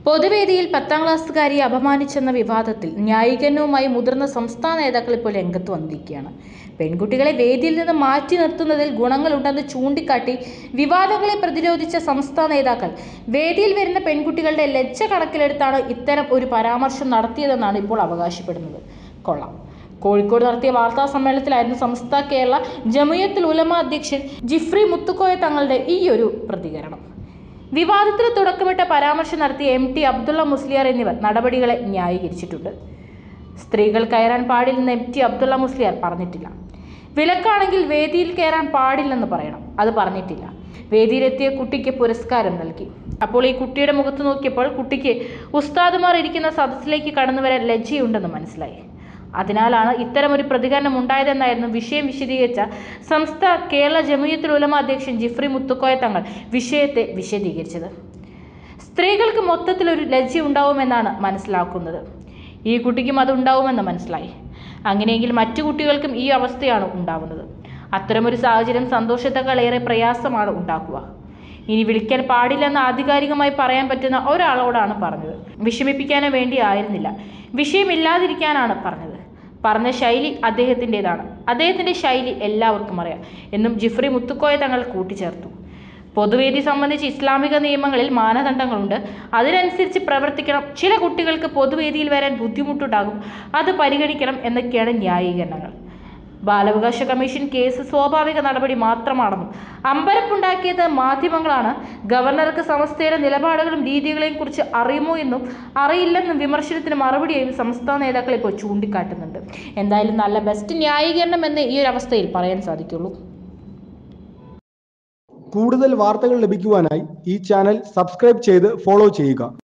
പൊതുവേദിയിൽ പത്താം ക്ലാസ്സുകാരിയെ അപമാനിച്ചെന്ന വിവാദത്തിൽ ന്യായീകരണവുമായി മുതിർന്ന സംസ്ഥാന നേതാക്കൾ ഇപ്പോൾ രംഗത്ത് വന്നിരിക്കുകയാണ് പെൺകുട്ടികളെ വേദിയിൽ നിന്ന് മാറ്റി നിർത്തുന്നതിൽ ഗുണങ്ങളുണ്ടെന്ന് ചൂണ്ടിക്കാട്ടി വിവാദങ്ങളെ പ്രതിരോധിച്ച സംസ്ഥാന നേതാക്കൾ വേദിയിൽ വരുന്ന പെൺകുട്ടികളുടെ ലജ്ജ കണക്കിലെടുത്താണ് ഇത്തരം ഒരു പരാമർശം നടത്തിയതെന്നാണ് ഇപ്പോൾ അവകാശപ്പെടുന്നത് കൊള്ളാം കോഴിക്കോട് നടത്തിയ വാർത്താ സമ്മേളനത്തിലായിരുന്നു സംസ്ഥാന കേരള ജമിയത്തുൽ ഉലമ അധ്യക്ഷൻ ജിഫ്രി മുത്തുക്കോയ തങ്ങളുടെ ഈ ഒരു പ്രതികരണം വിവാദത്തിന് തുടക്കമിട്ട പരാമർശം നടത്തിയ എം ടി അബ്ദുള്ള മുസ്ലിയാർ എന്നിവർ നടപടികളെ ന്യായീകരിച്ചിട്ടുണ്ട് സ്ത്രീകൾ കയറാൻ പാടില്ലെന്ന് എം ടി അബ്ദുള്ള മുസ്ലിയാർ പറഞ്ഞിട്ടില്ല വിലക്കാണെങ്കിൽ വേദിയിൽ കയറാൻ പാടില്ലെന്ന് പറയണം അത് പറഞ്ഞിട്ടില്ല വേദിയിലെത്തിയ കുട്ടിക്ക് പുരസ്കാരം നൽകി അപ്പോൾ ഈ കുട്ടിയുടെ മുഖത്ത് നോക്കിയപ്പോൾ കുട്ടിക്ക് ഉസ്താദുമാർ ഇരിക്കുന്ന സദസ്സിലേക്ക് കടന്നു വരാൻ ലജ്ജയുണ്ടെന്ന് മനസ്സിലായി അതിനാലാണ് ഇത്തരമൊരു പ്രതികരണം ഉണ്ടായതെന്നായിരുന്നു വിഷയം വിശദീകരിച്ച സംസ്ഥാന കേരള ജമിയത്തുൽ ഉലമ അധ്യക്ഷൻ ജിഫ്രി മുത്തുക്കോയ തങ്ങൾ വിഷയത്തെ വിശദീകരിച്ചത് സ്ത്രീകൾക്ക് മൊത്തത്തിൽ ഒരു ലജ്ജ ഉണ്ടാവുമെന്നാണ് മനസ്സിലാക്കുന്നത് ഈ കുട്ടിക്കും അത് ഉണ്ടാവുമെന്ന് മനസ്സിലായി അങ്ങനെയെങ്കിൽ മറ്റു കുട്ടികൾക്കും ഈ അവസ്ഥയാണ് ഉണ്ടാവുന്നത് അത്തരമൊരു സാഹചര്യം സന്തോഷത്തെക്കാൾ ഏറെ പ്രയാസമാണ് ഉണ്ടാക്കുക ഇനി വിളിക്കാൻ പാടില്ലെന്ന് ആധികാരികമായി പറയാൻ പറ്റുന്ന ഒരാളോടാണ് പറഞ്ഞത് വിഷമിപ്പിക്കാനോ വേണ്ടി ആയിരുന്നില്ല വിഷയമില്ലാതിരിക്കാനാണ് പറഞ്ഞത് പറഞ്ഞ ശൈലി അദ്ദേഹത്തിൻ്റെതാണ് അദ്ദേഹത്തിൻ്റെ ശൈലി എല്ലാവർക്കും അറിയാം എന്നും ജിഫ്രി മുത്തുക്കോയ തങ്ങൾ കൂട്ടിച്ചേർത്തു പൊതുവേദി സംബന്ധിച്ച് ഇസ്ലാമിക നിയമങ്ങളിൽ മാനദണ്ഡങ്ങളുണ്ട് അതിനനുസരിച്ച് പ്രവർത്തിക്കണം ചില കുട്ടികൾക്ക് പൊതുവേദിയിൽ വരാൻ ബുദ്ധിമുട്ടുണ്ടാകും അത് പരിഗണിക്കണം എന്നൊക്കെയാണ് ന്യായീകരണങ്ങൾ ബാലാവകാശ കമ്മീഷൻ കേസ് സ്വാഭാവിക നടപടി മാത്രമാണെന്നും അമ്പരപ്പുണ്ടാക്കിയത് മാധ്യമങ്ങളാണ് ഗവർണർക്ക് സംസ്ഥയുടെ നിലപാടുകളും രീതികളെയും കുറിച്ച് അറിയുമോ എന്നും അറിയില്ലെന്നും വിമർശനത്തിന് മറുപടിയായും സംസ്ഥാന നേതാക്കൾ ഇപ്പോൾ ചൂണ്ടിക്കാട്ടുന്നുണ്ട് എന്തായാലും നല്ല ബെസ്റ്റ് ന്യായീകരണം എന്ന് ഈ ഒരു അവസ്ഥയിൽ പറയാൻ സാധിക്കുള്ളൂ കൂടുതൽ വാർത്തകൾ ലഭിക്കുവാനായി ഈ ചാനൽ സബ്സ്ക്രൈബ് ചെയ്ത് ഫോളോ ചെയ്യുക